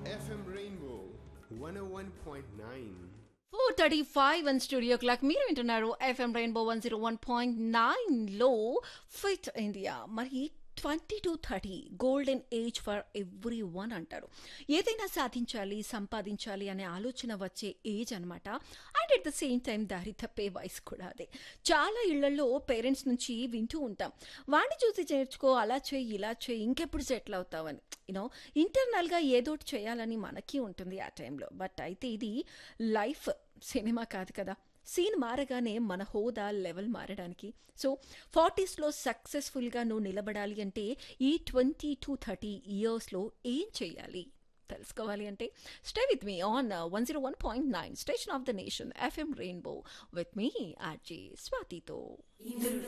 FM Rainbow 101.9. Four thirty five one studio clock మీరు వింటున్నారు FM rainbow one zero one point నైన్లో fit India మరి twenty to thirty golden age for everyone అంటారు ఏదైనా సాధించాలి సంపాదించాలి అనే ఆలోచన వచ్చే ఏజ్ అనమాట and at the same time దారి తప్పే వయసు కూడా అదే చాలా ఇళ్లలో పేరెంట్స్ నుంచి వింటూ ఉంటాం వాడిని చూసి నేర్చుకో అలా చేయి ఇలా చేయి ఇంకెప్పుడు సెటిల్ అవుతావని యూనో ఇంటర్నల్గా ఏదో ఒకటి చేయాలని మనకి ఉంటుంది ఆ టైంలో బట్ అయితే ఇది లైఫ్ సినిమా కాదు కదా సీన్ మారగానే మన హోదా లెవెల్ మారడానికి సో ఫార్టీస్లో సక్సెస్ఫుల్గా నువ్వు నిలబడాలి అంటే ఈ ట్వంటీ టు థర్టీ ఇయర్స్లో ఏం చేయాలి తెలుసుకోవాలి అంటే stay with me on one zero one point nine station of the nation FM rainbow with me RJ స్వాతితో ఇంద్రుడు